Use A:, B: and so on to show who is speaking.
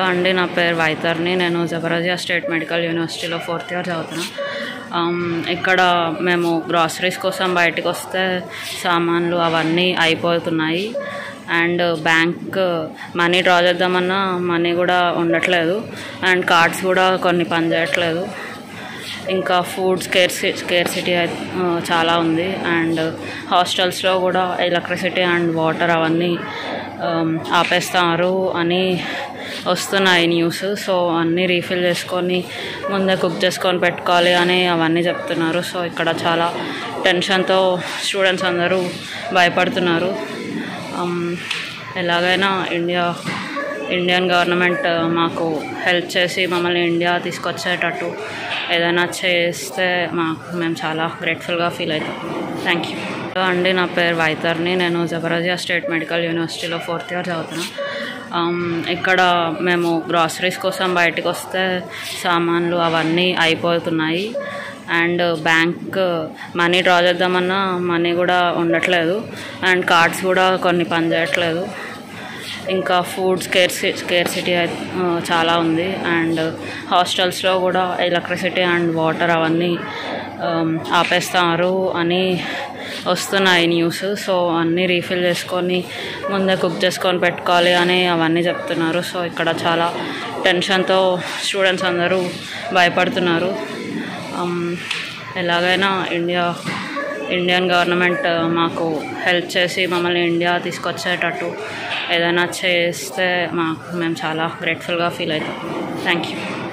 A: అండి నా పేరు వైతర్ని నేను జబరాజియా స్టేట్ మెడికల్ యూనివర్సిటీలో ఫోర్త్ ఇయర్ చదువుతున్నా ఆమ్, ఇక్కడ మేము గ్రాసరీస్ కోసం బయటకు వస్తే సామాన్లు అవన్నీ అయిపోతున్నాయి అండ్ బ్యాంక్ మనీ డ్రా చేద్దామన్నా మనీ కూడా ఉండట్లేదు అండ్ కార్డ్స్ కూడా కొన్ని పనిచేయట్లేదు ఇంకా ఫుడ్ స్కేర్సి స్కేర్సిటీ చాలా ఉంది అండ్ హాస్టల్స్లో కూడా ఎలక్ట్రిసిటీ అండ్ వాటర్ అవన్నీ ఆమ్, ఆపేస్తున్నారు అని వస్తున్నాయి న్యూస్ సో అన్నీ రీఫిల్ చేసుకొని ముందే కుక్ చేసుకొని పెట్టుకోవాలి అని అవన్నీ చెప్తున్నారు సో ఇక్కడ చాలా టెన్షన్తో స్టూడెంట్స్ అందరూ భయపడుతున్నారు ఆమ్, ఎలాగైనా ఇండియా ఇండియన్ గవర్నమెంట్ మాకు హెల్ప్ చేసి మమ్మల్ని ఇండియా తీసుకొచ్చేటట్టు ఏదైనా చేస్తే మాకు మేము చాలా గ్రేట్ఫుల్గా ఫీల్ అవుతాం థ్యాంక్ యూ అండి నా పేరు వైతర్ని నేను జబరాజియా స్టేట్ మెడికల్ యూనివర్సిటీలో ఫోర్త్ ఇయర్ చదువుతున్నా ఆమ్, ఇక్కడ మేము గ్రాసరీస్ కోసం బయటకు వస్తే సామాన్లు అవన్నీ అయిపోతున్నాయి అండ్ బ్యాంక్ మనీ డ్రా చేద్దామన్నా మనీ కూడా ఉండట్లేదు అండ్ కార్డ్స్ కూడా కొన్ని పనిచేయట్లేదు ఇంకా ఫుడ్ స్కేర్సి స్కేర్సిటీ చాలా ఉంది అండ్ హాస్టల్స్లో కూడా ఎలక్ట్రిసిటీ అండ్ వాటర్ అవన్నీ ఆమ్, ఆపేస్తున్నారు అని వస్తున్నాయి న్యూస్ సో అన్నీ రీఫిల్ చేసుకొని ముందే కుక్ చేసుకొని పెట్టుకోవాలి అని అవన్నీ చెప్తున్నారు సో ఇక్కడ చాలా టెన్షన్తో స్టూడెంట్స్ అందరూ భయపడుతున్నారు ఆమ్, ఎలాగైనా ఇండియా ఇండియన్ గవర్నమెంట్ మాకు హెల్ప్ చేసి మమ్మల్ని ఇండియా తీసుకొచ్చేటట్టు ఏదైనా చేస్తే మాకు మేము చాలా గ్రేట్ఫుల్గా ఫీల్ అవుతాం థ్యాంక్ యూ